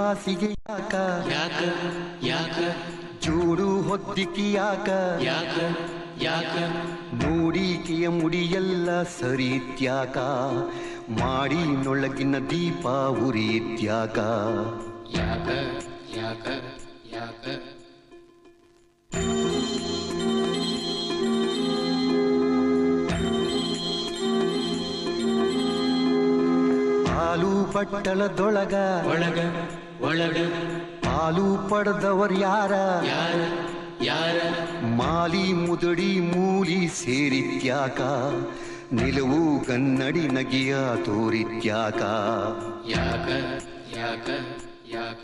ಹಾಸಿಗೆ ಯಾಕ ಯಾಕ ಯಾಕ ಜೋಡು ಹೊದ್ದಿಕ್ಕಿ ಯಾಕ ಯಾಕ ಯಾಕ ನೋಡಿಕೆಯ ಮುಡಿಯೆಲ್ಲ ಸರಿತ್ಯಾಕ ಮಾಡಿ ನೊಳಗಿನ ದೀಪ ಉರಿತ್ಯಾಕ ಯಾಕ ಯಾಕ ಯಾಕ ಹಾಲು ಬಟ್ಟಲದೊಳಗ ಒಳಗ ಒಳಗ ಹಾಲು ಪಡೆದವರ್ ಯಾರ ಯಾರ ಯಾರ ಮಾಲಿ ಮುದಡಿ ಮೂಲಿ ಸೇರಿತ್ಯಾಕ ನಿಲುವು ಕನ್ನಡಿ ನಗಿಯ ತೋರಿತ್ಯಾಕ ಯಾಕ ಯಾಕ ಯಾಕ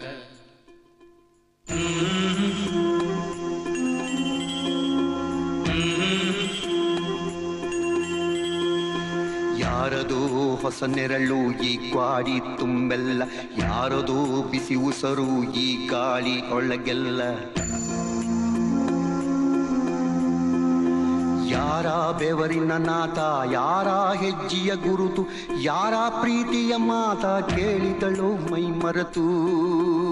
ಯಾರದೋ ಹೊಸ ನೆರಳು ಈ ಗ್ವಾಡಿ ತುಂಬೆಲ್ಲ ಯಾರದೋ ಬಿಸಿ ಉಸರು ಈ ಗಾಳಿ ಒಳಗೆಲ್ಲ ಯಾರ ಬೆವರಿನ ನಾತ ಯಾರ ಹೆಜ್ಜೆಯ ಗುರುತು ಯಾರ ಪ್ರೀತಿಯ ಮಾತ ಕೇಳಿದಳು ಮೈ ಮರೆತು